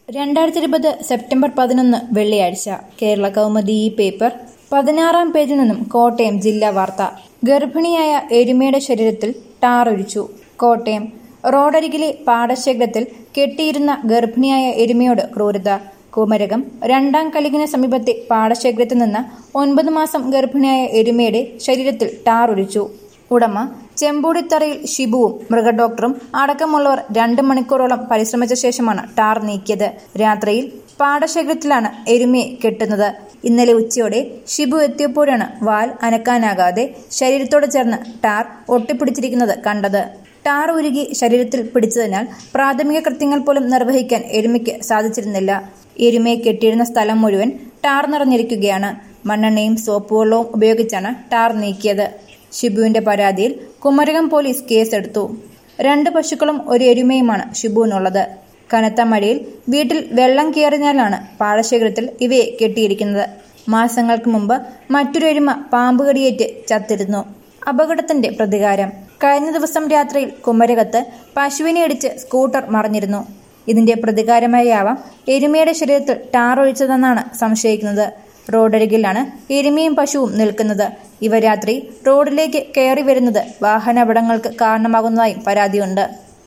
രണ്ടായിരത്തി ഇരുപത് സെപ്റ്റംബർ പതിനൊന്ന് വെള്ളിയാഴ്ച കേരള കൗമുദി ഈ പേപ്പർ പതിനാറാം പേജിൽ നിന്നും കോട്ടയം ജില്ലാ വാർത്ത ഗർഭിണിയായ എരുമയുടെ ശരീരത്തിൽ ടാറൊഴിച്ചു കോട്ടയം റോഡരികിലെ പാടശേഖരത്തിൽ കെട്ടിയിരുന്ന ഗർഭിണിയായ എരുമയോട് ക്രൂരത കുമരകം രണ്ടാം കലികിന് സമീപത്തെ പാടശേഖരത്തിൽ നിന്ന് ഒൻപത് മാസം ഗർഭിണിയായ എരുമയുടെ ശരീരത്തിൽ ടാറൊഴിച്ചു ഉടമ ചെമ്പൂടിത്തറയിൽ ഷിബുവും മൃഗഡോക്ടറും അടക്കമുള്ളവർ രണ്ട് മണിക്കൂറോളം പരിശ്രമിച്ച ശേഷമാണ് ടാർ നീക്കിയത് രാത്രിയിൽ പാടശേഖരത്തിലാണ് എരുമയെ കെട്ടുന്നത് ഇന്നലെ ഉച്ചയോടെ ഷിബു എത്തിയപ്പോഴാണ് വാൽ അനക്കാനാകാതെ ശരീരത്തോട് ചേർന്ന് ടാർ ഒട്ടിപ്പിടിച്ചിരിക്കുന്നത് കണ്ടത് ടാർ ഉരുകി ശരീരത്തിൽ പിടിച്ചതിനാൽ പ്രാഥമിക കൃത്യങ്ങൾ പോലും നിർവഹിക്കാൻ എരുമയ്ക്ക് സാധിച്ചിരുന്നില്ല എരുമയെ കെട്ടിയിരുന്ന സ്ഥലം മുഴുവൻ ടാർ നിറഞ്ഞിരിക്കുകയാണ് മണ്ണെണ്ണയും സോപ്പ് വെള്ളവും ഉപയോഗിച്ചാണ് ടാർ നീക്കിയത് ഷിബുവിന്റെ പരാതിയിൽ കുമരകം പോലീസ് കേസെടുത്തു രണ്ട് പശുക്കളും ഒരു എരുമയുമാണ് ഷിബുവിനുള്ളത് കനത്ത മഴയിൽ വീട്ടിൽ വെള്ളം കയറിഞ്ഞാലാണ് പാടശേഖരത്തിൽ ഇവയെ കെട്ടിയിരിക്കുന്നത് മാസങ്ങൾക്ക് മുമ്പ് മറ്റൊരു എരുമ പാമ്പ് കടിയേറ്റ് ചത്തിരുന്നു അപകടത്തിന്റെ പ്രതികാരം കഴിഞ്ഞ ദിവസം രാത്രിയിൽ കുമരകത്ത് പശുവിനെ ഇടിച്ച് സ്കൂട്ടർ മറിഞ്ഞിരുന്നു ഇതിന്റെ പ്രതികാരമായാവാം എരുമയുടെ ശരീരത്തിൽ ടാർ ഒഴിച്ചതെന്നാണ് സംശയിക്കുന്നത് റോഡരികിലാണ് എരുമയും പശുവും നിൽക്കുന്നത് ഇവ രാത്രി റോഡിലേക്ക് കയറി വരുന്നത് വാഹനാപകടങ്ങൾക്ക് കാരണമാകുന്നതായും പരാതിയുണ്ട്